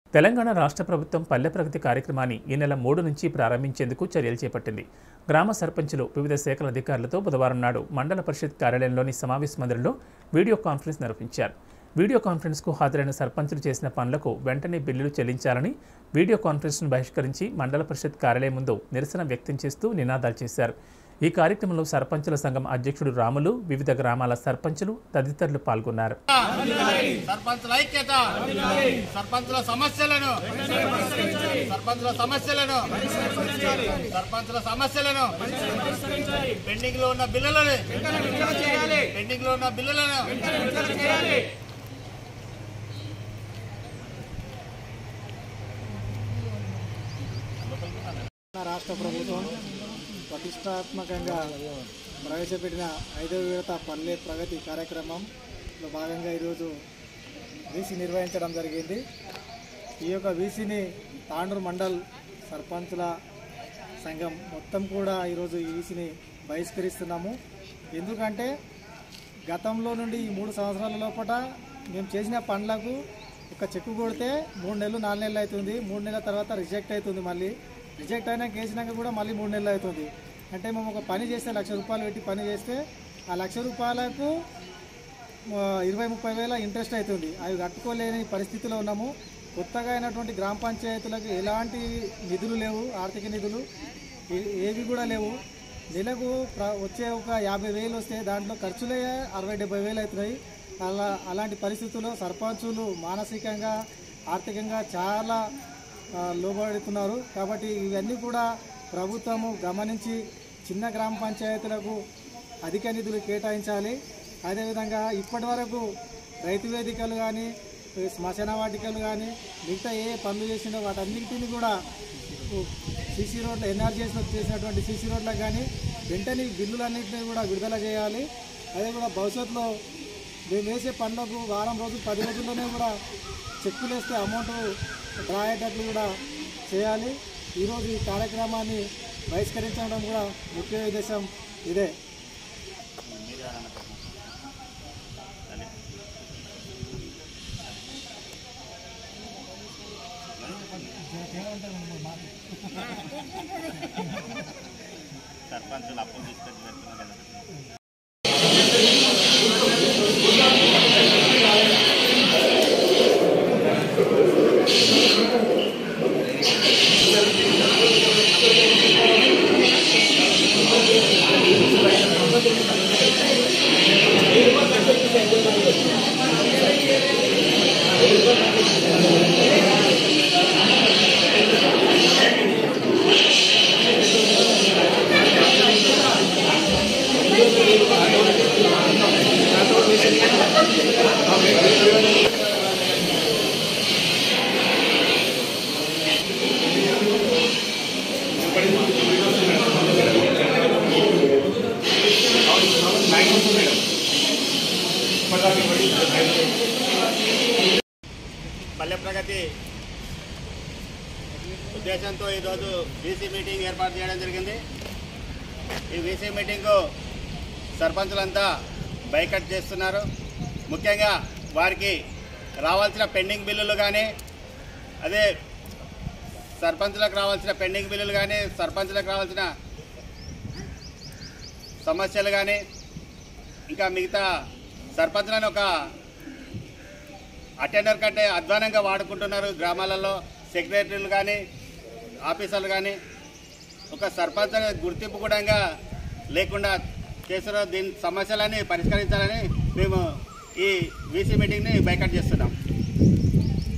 తెలంగాణ రాష్ట్ర ప్రభుత్వం పల్లె ప్రగతి కార్యక్రమాన్ని ఈ నెల మూడు నుంచి ప్రారంభించేందుకు చర్యలు చేపట్టింది గ్రామ సర్పంచులు వివిధ శాఖల అధికారులతో బుధవారం నాడు మండల పరిషత్ కార్యాలయంలోని సమావేశ మందిరంలో వీడియో కాన్ఫరెన్స్ నిర్వహించారు వీడియో కాన్ఫరెన్స్కు హాజరైన సర్పంచులు చేసిన పనులకు వెంటనే బిల్లులు చెల్లించాలని వీడియో కాన్ఫరెన్స్ను బహిష్కరించి మండల పరిషత్ కార్యాలయం ముందు నిరసన వ్యక్తం చేస్తూ నినాదాలు చేశారు ఈ కార్యక్రమంలో సర్పంచుల సంఘం అధ్యక్షుడు రాములు వివిధ గ్రామాల సర్పంచులు తదితరులు పాల్గొన్నారు సర్పంచుల ఐక్యత సర్పంచుల సమస్యలను సర్పంచుల సమస్యలను సర్పంచుల సమస్యలను పెండింగ్ లో ఉన్న బిల్లులను పెండింగ్ లో ఉన్న బిల్లులను తెలంగాణ రాష్ట్ర ప్రభుత్వం ప్రతిష్టాత్మకంగా ప్రవేశపెట్టిన ఐదవ విడత పల్లె ప్రగతి కార్యక్రమంలో భాగంగా ఈరోజు వీసీ నిర్వహించడం జరిగింది ఈ యొక్క వీసీని తాండూరు మండల్ సర్పంచుల సంఘం మొత్తం కూడా ఈరోజు ఈ వీసీని బహిష్కరిస్తున్నాము ఎందుకంటే గతంలో నుండి ఈ మూడు సంవత్సరాల లోపల మేము చేసిన పనులకు ఒక చెక్కు కొడితే మూడు నెలలు నాలుగు నెలలు అవుతుంది మూడు నెలల తర్వాత రిజెక్ట్ అవుతుంది మళ్ళీ రిజెక్ట్ అయినాక వేసినాక కూడా మళ్ళీ మూడు నెలలు అవుతుంది అంటే మేము ఒక పని చేస్తే లక్ష రూపాయలు పెట్టి పని చేస్తే ఆ లక్ష రూపాయలకు ఆ, ఇరవై ముప్పై వేల ఇంట్రెస్ట్ అవుతుంది అవి కట్టుకోలేని పరిస్థితిలో ఉన్నాము కొత్తగా అయినటువంటి గ్రామ పంచాయతీలకు ఎలాంటి నిధులు లేవు ఆర్థిక నిధులు ఏ- ఏవి కూడా లేవు నెలకు ప్ర- వచ్చే ఒక యాభై వేలు వస్తే దాంట్లో ఖర్చులే అరవై డెబ్బై వేలు అవుతున్నాయి అలా అలాంటి పరిస్థితుల్లో సర్పంచులు మానసికంగా ఆర్థికంగా చాలా ఆ, లోబడుతున్నారు కాబట్టి ఇవన్నీ కూడా ప్రభుత్వము గమనించి చిన్న గ్రామ పంచాయతీలకు అధిక నిధులు కేటాయించాలి అదేవిధంగా ఇప్పటి వరకు రైతు వేదికలు కానీ శ్మశాన వాటికలు కానీ మిగతా ఏ పనులు చేసినా వాటన్నిటిని కూడా సీసీ రోడ్లు ఎన్ఆర్జీఎస్లో చేసినటువంటి సీసీ రోడ్లకు కానీ వెంటనే ఈ బిల్లులన్నింటినీ కూడా విడుదల చేయాలి అదే కూడా భవిష్యత్తులో మేము వేసే పనులకు వారం రోజులు పది రోజుల్లోనే కూడా చెక్కులు వేస్తే అమౌంట్ డ్రా అయ్యేటట్లు కూడా చేయాలి ఈరోజు ఈ కార్యక్రమాన్ని బహిష్కరించడం కూడా ముఖ్య ఉద్దేశం ఇదే సర్పంచులు అప్పులు తీసుకొచ్చి పెడుతున్నారు కదా పల్లె ప్రగతి ఉద్దేశంతో ఈరోజు బీసీ మీటింగ్ ఏర్పాటు చేయడం జరిగింది ఈ బీసీ మీటింగు సర్పంచులంతా బైకట్ చేస్తున్నారు ముఖ్యంగా వారికి రావాల్సిన పెండింగ్ బిల్లులు కానీ అదే సర్పంచులకు రావాల్సిన పెండింగ్ బిల్లులు కానీ సర్పంచులకు రావాల్సిన సమస్యలు కానీ ఇంకా మిగతా సర్పంచులను ఒక అటెండర్ కంటే అధ్వానంగా వాడుకుంటున్నారు గ్రామాలలో సెక్రటరీలు కానీ ఆఫీసర్లు కానీ ఒక సర్పంచ్ అనే గుర్తింపు కూడా లేకుండా చేస్తున్న దీని సమస్యలని పరిష్కరించాలని మేము ఈ వీసీ మీటింగ్ని బైకట్ చేస్తున్నాం